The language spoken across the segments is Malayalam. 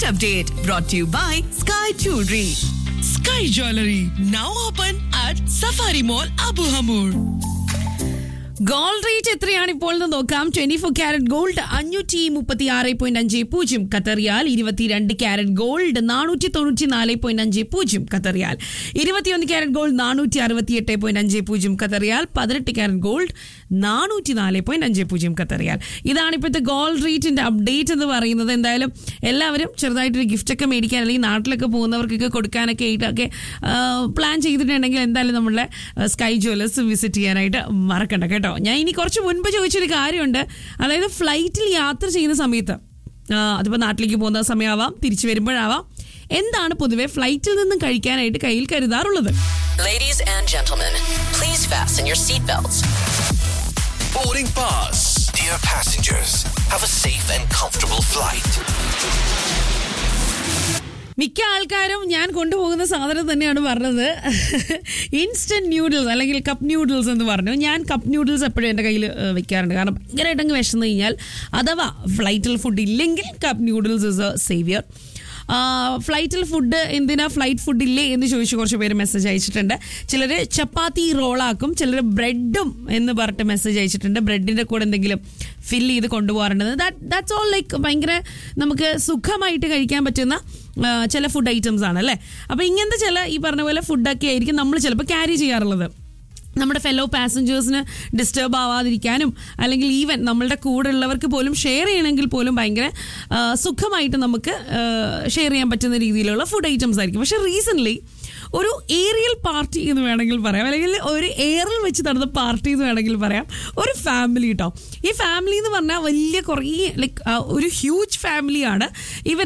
Market Update brought to you by Sky Jewelry. Sky Jewelry now open at Safari Mall Abu Hamur. Gold rate എത്രയാണ് ഇപ്പോൾ എന്ന് നോക്കാം ട്വന്റി ഫോർ ക്യാരറ്റ് ഗോൾഡ് അഞ്ഞൂറ്റി മുപ്പത്തി ആറ് പോയിന്റ് അഞ്ച് പൂജ്യം കത്തറിയാൽ ഇരുപത്തിരണ്ട് ക്യാരറ്റ് ഗോൾഡ് നാനൂറ്റി തൊണ്ണൂറ്റി നാല് പോയിന്റ് അഞ്ച് പൂജ്യം കത്തറിയാൽ ഇരുപത്തിയൊന്ന് ക്യാരറ്റ് ഗോൾഡ് നാനൂറ്റി അറുപത്തി എട്ട് പോയിന്റ് അഞ്ച് പൂജ്യം കത്തറിയാൽ പതിനെട്ട് ക്യാരറ്റ് ഗോൾഡ് നാനൂറ്റി നാല് പോയിന്റ് അഞ്ച് പൂജ്യം കത്തറിയാൽ ഇതാണ് ഇപ്പോഴത്തെ ഗോൾഡ് റേറ്റിന്റെ അപ്ഡേറ്റ് എന്ന് പറയുന്നത് എന്തായാലും എല്ലാവരും ചെറുതായിട്ടൊരു ഗിഫ്റ്റ് ഒക്കെ മേടിക്കാൻ അല്ലെങ്കിൽ നാട്ടിലൊക്കെ പോകുന്നവർക്കൊക്കെ കൊടുക്കാനൊക്കെ ആയിട്ടൊക്കെ പ്ലാൻ ചെയ്തിട്ടുണ്ടെങ്കിൽ എന്തായാലും നമ്മളെ സ്കൈ ജ്വല്ലേഴ്സ് വിസിറ്റ് ചെയ്യാനായിട്ട് മറക്കണ്ട കേട്ടോ ഞാൻ ഇനി കുറച്ച് മുൻപ് ചോദിച്ചൊരു കാര്യമുണ്ട് അതായത് ഫ്ലൈറ്റിൽ യാത്ര ചെയ്യുന്ന സമയത്ത് ആ, അതിപ്പോൾ നാട്ടിലേക്ക് പോകുന്ന സമയമാവാം തിരിച്ചു വരുമ്പോഴാവാം എന്താണ് പൊതുവെ ഫ്ലൈറ്റിൽ നിന്നും കഴിക്കാനായിട്ട് കയ്യിൽ കരുതാറുള്ളത് Ladies and gentlemen, please fasten your seatbelts. Boarding pass. Dear passengers, have a safe and comfortable flight. മിക്ക ആൾക്കാരും ഞാൻ കൊണ്ടുപോകുന്ന സാധനം തന്നെയാണ് പറഞ്ഞത് ഇൻസ്റ്റന്റ് ന്യൂഡിൽസ് അല്ലെങ്കിൽ കപ്പ് ന്യൂഡിൽസ് എന്ന് പറഞ്ഞു ഞാൻ കപ്പ് ന്യൂഡിൽസ് എപ്പോഴും എൻ്റെ കയ്യിൽ ഏഹ്, വെക്കാറുണ്ട് കാരണം ഭയങ്കരമായിട്ട് അങ്ങ് വിശന്ന് കഴിഞ്ഞാൽ അഥവാ ഫ്ലൈറ്റിൽ ഫുഡ് ഇല്ലെങ്കിൽ cup noodles is a saviour ഫ്ലൈറ്റിൽ ഫുഡ് എന്തിനാ ഫ്ലൈറ്റ് ഫുഡ് ഇല്ലേ എന്ന് ചോദിച്ച് കുറച്ച് പേര് മെസ്സേജ് അയച്ചിട്ടുണ്ട് ചിലർ ചപ്പാത്തി റോളാക്കും ചിലർ ബ്രെഡും എന്ന് പറഞ്ഞിട്ട് മെസ്സേജ് അയച്ചിട്ടുണ്ട് ബ്രെഡിൻ്റെ കൂടെ എന്തെങ്കിലും ഫില്ല് ചെയ്ത് കൊണ്ടുപോകാറുണ്ട് ദാറ്റ്സ് ഓൾ ലൈക്ക് ഭയങ്കര നമുക്ക് സുഖമായിട്ട് കഴിക്കാൻ പറ്റുന്ന ആ, ചില ഫുഡ് ഐറ്റംസ് ആണ് അല്ലേ അപ്പോൾ ഇങ്ങനത്തെ ചില ഈ പറഞ്ഞ പോലെ ഫുഡൊക്കെ ആയിരിക്കും നമ്മൾ ചിലപ്പോൾ ക്യാരി ചെയ്യാറുള്ളത് നമ്മുടെ ഫെലോ പാസഞ്ചേഴ്സിന് ഡിസ്റ്റർബ് ആവാതിരിക്കാനും അല്ലെങ്കിൽ ഈവൻ നമ്മളുടെ കൂടെ ഉള്ളവർക്ക് പോലും ഷെയർ ചെയ്യണമെങ്കിൽ പോലും ഭയങ്കര ആ, സുഖമായിട്ട് നമുക്ക് ഷെയർ ചെയ്യാൻ പറ്റുന്ന രീതിയിലുള്ള ഫുഡ് ഐറ്റംസ് ആയിരിക്കും പക്ഷേ റീസെൻ്റ്ലി ഒരു ഏറിയൽ പാർട്ടി എന്ന് വേണമെങ്കിൽ പറയാം അല്ലെങ്കിൽ ഒരു എയറിൽ വെച്ച് നടന്ന പാർട്ടി എന്ന് വേണമെങ്കിൽ പറയാം ഒരു ഫാമിലി കേട്ടോ ഈ ഫാമിലി എന്ന് പറഞ്ഞാൽ വലിയ കുറേ ലൈക്ക് ഒരു ഹ്യൂജ് ഫാമിലിയാണ് ഇവർ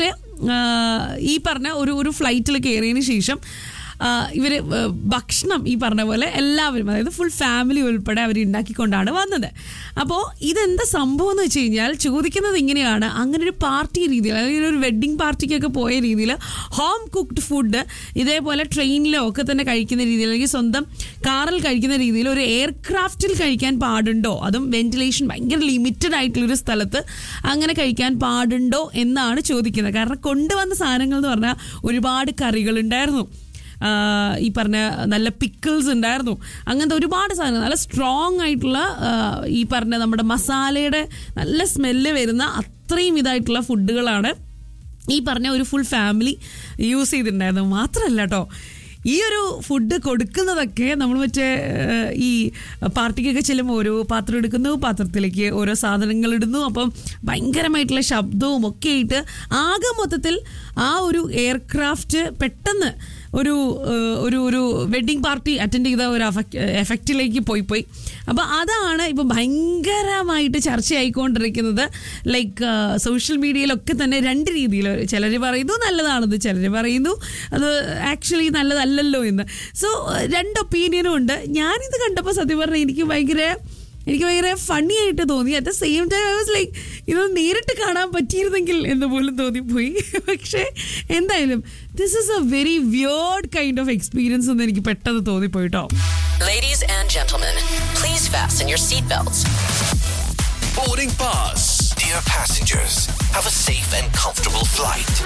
ഈ പറഞ്ഞ ഒരു ഒരു ഫ്ലൈറ്റിൽ കയറിയതിന് ശേഷം ഇവർ ഭക്ഷണം ഈ പറഞ്ഞ പോലെ എല്ലാവരും അതായത് ഫുൾ ഫാമിലി ഉൾപ്പെടെ അവർ ഉണ്ടാക്കിക്കൊണ്ടാണ് വന്നത് അപ്പോൾ ഇതെന്താ സംഭവം എന്ന് വെച്ച് കഴിഞ്ഞാൽ ചോദിക്കുന്നത് ഇങ്ങനെയാണ് അങ്ങനെ ഒരു പാർട്ടി രീതിയിൽ അല്ലെങ്കിൽ ഒരു വെഡ്ഡിങ് പാർട്ടിക്കൊക്കെ പോയ രീതിയിൽ ഹോം കുക്ക്ഡ് ഫുഡ് ഇതേപോലെ ട്രെയിനിലോ ഒക്കെ തന്നെ കഴിക്കുന്ന രീതിയിൽ അല്ലെങ്കിൽ സ്വന്തം കാറിൽ കഴിക്കുന്ന രീതിയിൽ ഒരു എയർക്രാഫ്റ്റിൽ കഴിക്കാൻ പാടുണ്ടോ അതും വെന്റിലേഷൻ ഭയങ്കര ലിമിറ്റഡ് ആയിട്ടുള്ളൊരു സ്ഥലത്ത് അങ്ങനെ കഴിക്കാൻ പാടുണ്ടോ എന്നാണ് ചോദിക്കുന്നത് കാരണം കൊണ്ടുവന്ന സാധനങ്ങൾ എന്ന് പറഞ്ഞാൽ ഒരുപാട് കറികളുണ്ടായിരുന്നു ആ, ഈ പറഞ്ഞ നല്ല പിക്കിൾസ് ഉണ്ടായിരുന്നു അങ്ങനത്തെ ഒരുപാട് സാധനങ്ങൾ നല്ല സ്ട്രോങ് ആയിട്ടുള്ള ആ, ഈ പറഞ്ഞ നമ്മുടെ മസാലയുടെ നല്ല സ്മെല്ല് വരുന്ന അത്രയും ഇതായിട്ടുള്ള ഫുഡുകളാണ് ഈ പറഞ്ഞ ഒരു ഫുൾ ഫാമിലി യൂസ് ചെയ്തിട്ടുണ്ടായിരുന്നു മാത്രമല്ല കേട്ടോ ഈ ഒരു ഫുഡ് കൊടുക്കുന്നതൊക്കെ നമ്മൾ മറ്റേ ഏഹ്, ഈ പാർട്ടിക്കൊക്കെ ചെല്ലുമ്പോൾ ഓരോ പാത്രം എടുക്കുന്നു പാത്രത്തിലേക്ക് ഓരോ സാധനങ്ങൾ ഇടുന്നു അപ്പം ഭയങ്കരമായിട്ടുള്ള ശബ്ദവും ഒക്കെ ആയിട്ട് ആകെ മൊത്തത്തിൽ ആ ഒരു എയർക്രാഫ്റ്റ് പെട്ടെന്ന് ഒരു ഏഹ്, ഒരു ഒരു വെഡ്ഡിങ് പാർട്ടി അറ്റൻഡ് ചെയ്ത ഒരു എഫക്റ്റിലേക്ക് പോയി പോയി അപ്പോൾ അതാണ് ഇപ്പോൾ ഭയങ്കരമായിട്ട് ചർച്ചയായിക്കൊണ്ടിരിക്കുന്നത് ലൈക്ക് സോഷ്യൽ മീഡിയയിലൊക്കെ തന്നെ രണ്ട് രീതിയിൽ ചിലർ പറയുന്നു നല്ലതാണെന്ന് ചിലർ പറയുന്നു അത് ആക്ച്വലി നല്ലതല്ലല്ലോ എന്ന് സോ രണ്ട് ഒപ്പീനിയനും ഉണ്ട് ഞാനിത് കണ്ടപ്പോൾ സത്യം പറഞ്ഞാൽ എനിക്ക് ഭയങ്കര എനിക്ക് ഭയങ്കര ഫണ്ണി ആയിട്ട് തോന്നി at the same time I was like ഇത് നേരിട്ട് കാണാൻ പറ്റിയിരുന്നെങ്കിൽ എന്ന് പോലും തോന്നിപ്പോയി പക്ഷേ എന്തായാലും this is a very weird kind of experience എന്ന് എനിക്ക് പെട്ടെന്ന് തോന്നിപ്പോയി കേട്ടോ Ladies and gentlemen, please fasten your seatbelts. Boarding pass. Dear passengers, have a safe and comfortable flight.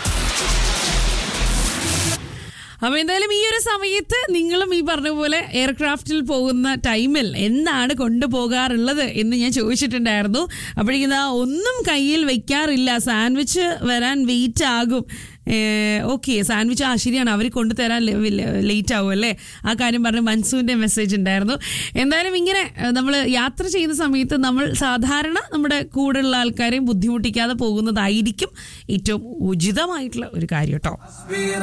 അപ്പൊ എന്തായാലും ഈ ഒരു സമയത്ത് നിങ്ങളും ഈ പറഞ്ഞ പോലെ എയർക്രാഫ്റ്റിൽ പോകുന്ന ടൈമിൽ എന്താണ് കൊണ്ടുപോകാറുള്ളത് എന്ന് ഞാൻ ചോദിച്ചിട്ടുണ്ടായിരുന്നു അപ്പോഴേക്കും ദാ ഒന്നും കയ്യിൽ വെക്കാറില്ല സാൻഡ്വിച്ച് വരാൻ വെയിറ്റ് ആകും ഓക്കെ സാൻഡ്വിച്ച് ആ ശരിയാണ് അവർ കൊണ്ടുതരാൻ ലേറ്റ് ആവും അല്ലേ ആ കാര്യം പറഞ്ഞ് മൻസൂന്റെ മെസ്സേജ് ഉണ്ടായിരുന്നു എന്തായാലും ഇങ്ങനെ നമ്മൾ യാത്ര ചെയ്യുന്ന സമയത്ത് നമ്മൾ സാധാരണ നമ്മുടെ കൂടെയുള്ള ആൾക്കാരെയും ബുദ്ധിമുട്ടിക്കാതെ പോകുന്നതായിരിക്കും ഏറ്റവും ഉചിതമായിട്ടുള്ള ഒരു കാര്യം കേട്ടോ